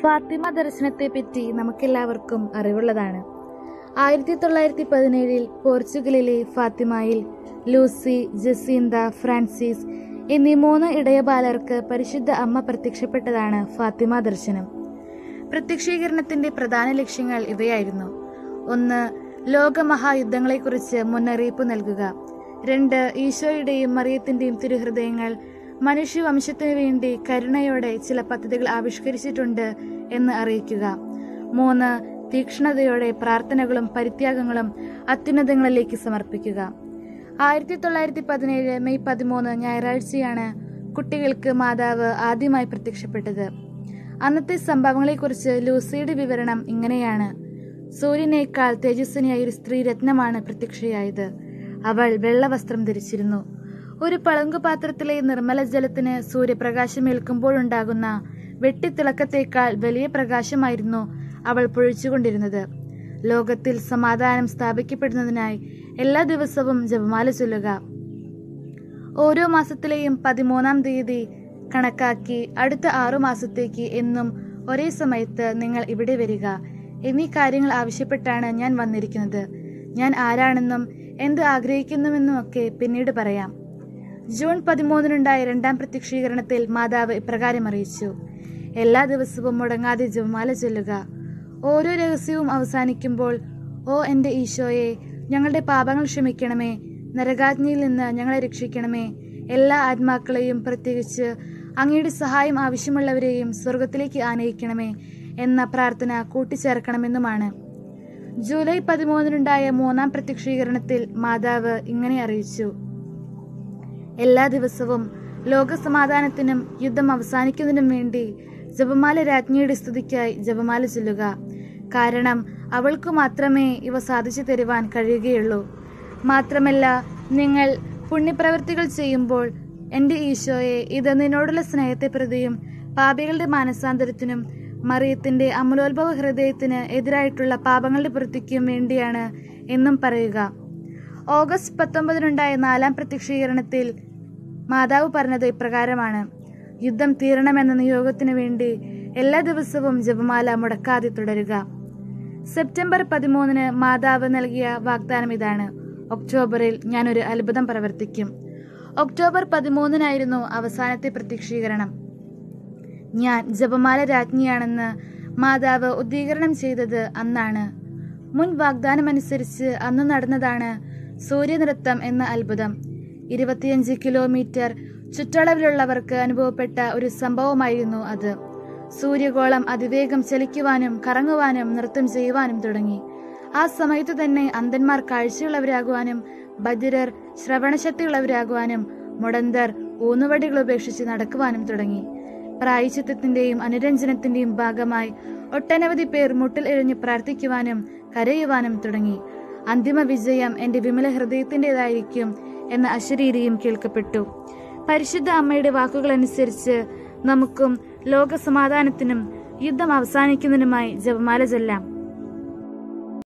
ഫാത്തിമ ദർശനത്തെപ്പറ്റി നമുക്കെല്ലാവർക്കും അറിവുള്ളതാണ് ആയിരത്തി തൊള്ളായിരത്തി പതിനേഴിൽ പോർച്ചുഗലിലെ ഫാത്തിമയിൽ ലൂസി ജസീന്ത ഫ്രാൻസിസ് എന്നീ മൂന്ന് ഇടയബാലർക്ക് പരിശുദ്ധ അമ്മ പ്രത്യക്ഷപ്പെട്ടതാണ് ഫാത്തിമ ദർശനം പ്രത്യക്ഷീകരണത്തിന്റെ പ്രധാന ലക്ഷ്യങ്ങൾ ഇവയായിരുന്നു ഒന്ന് ലോകമഹായുദ്ധങ്ങളെക്കുറിച്ച് മുന്നറിയിപ്പ് നൽകുക രണ്ട് ഈശോയുടെയും മറിയത്തിന്റെയും തിരുഹൃദയങ്ങൾ മനുഷ്യവംശത്തിനു വേണ്ടി കരുണയോടെ ചില പദ്ധതികൾ ആവിഷ്കരിച്ചിട്ടുണ്ട് എന്ന് അറിയിക്കുക മൂന്ന് തീക്ഷ്ണതയോടെ പ്രാർത്ഥനകളും പരിത്യാഗങ്ങളും അത്യുന്നതങ്ങളിലേക്ക് സമർപ്പിക്കുക ആയിരത്തി തൊള്ളായിരത്തി പതിനേഴ് മെയ് പതിമൂന്ന് ഞായറാഴ്ചയാണ് കുട്ടികൾക്ക് മാതാവ് ആദ്യമായി പ്രത്യക്ഷപ്പെട്ടത് അന്നത്തെ സംഭവങ്ങളെക്കുറിച്ച് ലൂസിയുടെ വിവരണം ഇങ്ങനെയാണ് സൂര്യനേക്കാൾ തേജസ്വിനിയായ ഒരു സ്ത്രീ രത്നമാണ് പ്രത്യക്ഷയായത് അവൾ വെള്ളവസ്ത്രം ധരിച്ചിരുന്നു ഒരു പളങ്കുപാത്രത്തിലെ നിർമ്മല ജലത്തിന് സൂര്യപ്രകാശമേൽക്കുമ്പോഴുണ്ടാകുന്ന വെട്ടിത്തിളക്കത്തേക്കാൾ വലിയ പ്രകാശമായിരുന്നു അവൾ പൊഴിച്ചുകൊണ്ടിരുന്നത് ലോകത്തിൽ സമാധാനം സ്ഥാപിക്കപ്പെടുന്നതിനായി എല്ലാ ദിവസവും ജപമാല ചൊല്ലുക ഓരോ മാസത്തിലെയും പതിമൂന്നാം തീയതി കണക്കാക്കി അടുത്ത ആറു മാസത്തേക്ക് എന്നും ഒരേ സമയത്ത് നിങ്ങൾ ഇവിടെ വരിക എന്നീ കാര്യങ്ങൾ ആവശ്യപ്പെട്ടാണ് ഞാൻ വന്നിരിക്കുന്നത് ഞാൻ ആരാണെന്നും എന്ത് ആഗ്രഹിക്കുന്നുവെന്നും ഒക്കെ പിന്നീട് പറയാം ജൂൺ പതിമൂന്നിനുണ്ടായ രണ്ടാം പ്രത്യക്ഷീകരണത്തിൽ മാതാവ് ഇപ്രകാരം അറിയിച്ചു എല്ലാ ദിവസവും മുടങ്ങാതെ ജപമാല ചൊല്ലുക ഓരോ രഹസ്യവും അവസാനിക്കുമ്പോൾ ഓ എൻ്റെ ഈശോയെ ഞങ്ങളുടെ പാപങ്ങൾ ക്ഷമിക്കണമേ നരകാജ്ഞയിൽ നിന്ന് ഞങ്ങളെ രക്ഷിക്കണമേ എല്ലാ ആത്മാക്കളെയും പ്രത്യേകിച്ച് അങ്ങയുടെ സഹായം ആവശ്യമുള്ളവരെയും സ്വർഗത്തിലേക്ക് ആനയിക്കണമേ എന്ന പ്രാർത്ഥന കൂട്ടിച്ചേർക്കണമെന്നുമാണ് ജൂലൈ പതിമൂന്നിനുണ്ടായ മൂന്നാം പ്രത്യക്ഷീകരണത്തിൽ മാതാവ് ഇങ്ങനെ അറിയിച്ചു എല്ലാ ദിവസവും ലോകസമാധാനത്തിനും യുദ്ധം അവസാനിക്കുന്നതിനും വേണ്ടി ജപമാല രാജ്ഞിയുടെ സ്തുതിക്കായി ജപമാല ചൊല്ലുക കാരണം അവൾക്ക് മാത്രമേ ഇവ സാധിച്ചു തരുവാൻ കഴിയുകയുള്ളൂ മാത്രമല്ല നിങ്ങൾ പുണ്യപ്രവൃത്തികൾ ചെയ്യുമ്പോൾ എൻ്റെ ഈശോയെ ഇത് നിന്നോടുള്ള സ്നേഹത്തെ പ്രതിയും പാപികളുടെ മാനസാന്തരത്തിനും മറിയത്തിന്റെ അമലോത്ഭവ ഹൃദയത്തിന് എതിരായിട്ടുള്ള പാപങ്ങളുടെ പ്രവൃത്തിക്കും വേണ്ടിയാണ് എന്നും പറയുക ഓഗസ്റ്റ് പത്തൊമ്പതിനുണ്ടായ നാലാം പ്രത്യക്ഷീകരണത്തിൽ മാതാവ് പറഞ്ഞത് ഇപ്രകാരമാണ് യുദ്ധം തീരണമെന്ന നിയോഗത്തിനു വേണ്ടി എല്ലാ ദിവസവും ജപമാല മുടക്കാതെ തുടരുക സെപ്റ്റംബർ പതിമൂന്നിന് മാതാവ് നൽകിയ വാഗ്ദാനം ഇതാണ് ഒക്ടോബറിൽ ഞാനൊരു അത്ഭുതം പ്രവർത്തിക്കും ഒക്ടോബർ പതിമൂന്നിനായിരുന്നു അവസാനത്തെ പ്രത്യക്ഷീകരണം ഞാൻ ജപമാല രാജ്ഞിയാണെന്ന് മാതാവ് ഉദ്ദീകരണം ചെയ്തത് അന്നാണ് മുൻ വാഗ്ദാനമനുസരിച്ച് അന്ന് നടന്നതാണ് സൂര്യനൃത്തം എന്ന അത്ഭുതം ഇരുപത്തിയഞ്ച് കിലോമീറ്റർ ചുറ്റളവിലുള്ളവർക്ക് അനുഭവപ്പെട്ട ഒരു സംഭവമായിരുന്നു അത് സൂര്യഗോളം അതിവേഗം ചലിക്കുവാനും കറങ്ങുവാനും നൃത്തം ചെയ്യുവാനും തുടങ്ങി ആ സമയത്ത് തന്നെ അന്ധന്മാർ കാഴ്ചയുള്ളവരാകുവാനും ബദിരർ ശ്രവണശക്തിയുള്ളവരാകുവാനും മുടന്തർ ഊന്നുവടികൾ ഉപേക്ഷിച്ച് നടക്കുവാനും തുടങ്ങി പ്രായച്ചിത്തത്തിന്റെയും അനുരഞ്ജനത്തിന്റെയും ഭാഗമായി ഒട്ടനവധി പേർ മുട്ടിൽ എഴിഞ്ഞ് പ്രാർത്ഥിക്കുവാനും കരയുവാനും തുടങ്ങി അന്തിമ വിജയം എന്റെ വിമല ഹൃദയത്തിൻ്റെതായിരിക്കും എന്ന അശരീരിയും കേൾക്കപ്പെട്ടു പരിശുദ്ധ അമ്മയുടെ വാക്കുകൾ അനുസരിച്ച് നമുക്കും ലോക സമാധാനത്തിനും യുദ്ധം അവസാനിക്കുന്നതിനുമായി ജപമാല ചൊല്ലാം